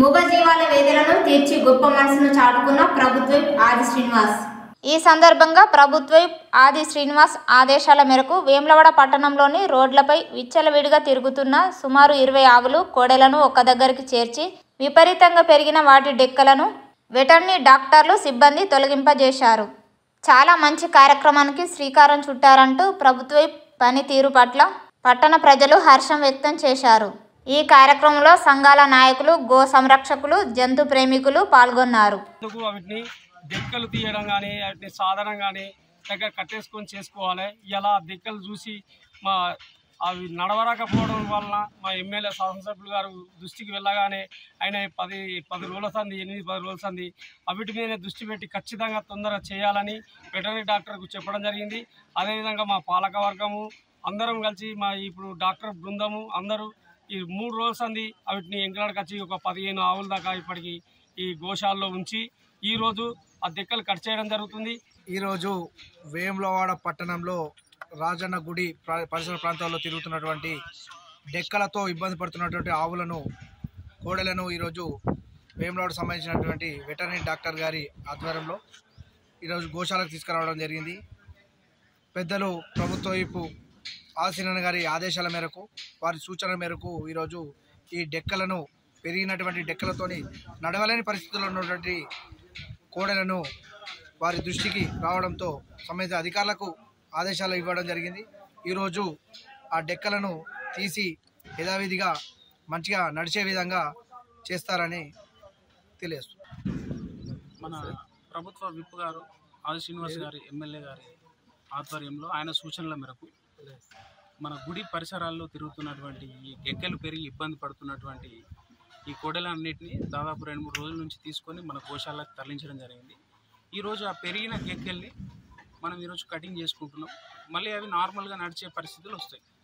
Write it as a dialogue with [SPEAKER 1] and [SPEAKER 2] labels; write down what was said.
[SPEAKER 1] మూగజీవాల వేదనను తీర్చి గొప్ప మనసును చాటుకున్న ప్రభుత్వం ఆది శ్రీనివాస్ ఈ సందర్భంగా ప్రభుత్వం ఆది శ్రీనివాస్ ఆదేశాల మేరకు వేములవాడ పట్టణంలోని రోడ్లపై విచ్చలవిడిగా తిరుగుతున్న సుమారు ఇరవై ఆవులు కోడెలను ఒక్క దగ్గరికి చేర్చి విపరీతంగా పెరిగిన వాటి డెక్కలను వెటర్నరీ డాక్టర్లు సిబ్బంది తొలగింపజేశారు చాలా మంచి కార్యక్రమానికి శ్రీకారం చుట్టారంటూ ప్రభుత్వ పనితీరు పట్ల పట్టణ ప్రజలు హర్షం వ్యక్తం చేశారు ఈ కార్యక్రమంలో సంఘాల నాయకులు గో సంరక్షకులు జంతు ప్రేమికులు పాల్గొన్నారు
[SPEAKER 2] ఎందుకు వాటిని దెక్కలు తీయడం కానీ వాటిని సాధనం కానీ దగ్గర కట్టేసుకొని చేసుకోవాలి ఇలా దెక్కలు చూసి మా అవి నడవరాకపోవడం వలన మా ఎమ్మెల్యే శాసనసభ్యులు గారు దృష్టికి వెళ్ళగానే ఆయన పది పది రోజుల సంది ఎనిమిది పది రోజుల సంది అవిటి మీదనే దృష్టి పెట్టి ఖచ్చితంగా తొందరగా చేయాలని వెటర్నరీ డాక్టర్కు చెప్పడం జరిగింది అదేవిధంగా మా పాలక వర్గము అందరం కలిసి మా ఇప్పుడు డాక్టర్ బృందము అందరూ ఈ మూడు రోజుల సంది వాటిని ఎంకలాడకి వచ్చి ఒక పదిహేను ఆవుల దాకా ఇప్పటికి ఈ గోశాలలో ఉంచి ఈరోజు ఆ దెక్కలు కట్ చేయడం జరుగుతుంది
[SPEAKER 3] ఈరోజు వేములవాడ పట్టణంలో రాజన్న గుడి ప్ర- పరిసర ప్రాంతాల్లో తిరుగుతున్నటువంటి డెక్కలతో ఇబ్బంది పడుతున్నటువంటి ఆవులను కోడెలను ఈరోజు వేములవాడ సంబంధించినటువంటి వెటర్నరీ డాక్టర్ గారి ఆధ్వర్యంలో ఈరోజు గోశాలకు తీసుకురావడం జరిగింది పెద్దలు ప్రభుత్వ వైపు ఆసీనన్ గారి ఆదేశాల మేరకు వారి సూచనల మేరకు ఈరోజు ఈ డెక్కలను పెరిగినటువంటి డెక్కలతోని నడవలేని పరిస్థితుల్లో ఉన్నటువంటి కోడెలను వారి దృష్టికి రావడంతో సంబంధిత అధికారులకు ఆదేశాలు ఇవ్వడం జరిగింది ఈరోజు ఆ డెక్కలను తీసి యథావిధిగా మంచిగా నడిచే విధంగా చేస్తారని తెలియజేస్తుంది
[SPEAKER 4] మన ప్రభుత్వ విప్ గారు ఆది శ్రీనివాస్ గారి ఎమ్మెల్యే గారి ఆధ్వర్యంలో ఆయన సూచనల మేరకు మన గుడి పరిసరాల్లో తిరుగుతున్నటువంటి ఈ గెగ్గెలు పెరిగి ఇబ్బంది పడుతున్నటువంటి ఈ కోడెలన్నింటినీ దాదాపు రెండు మూడు రోజుల నుంచి తీసుకొని మన గోశాలకు తరలించడం జరిగింది ఈరోజు ఆ పెరిగిన గెగ్గెల్ని మనం ఈరోజు కటింగ్ చేసుకుంటున్నాం మళ్ళీ అవి నార్మల్గా నడిచే పరిస్థితులు వస్తాయి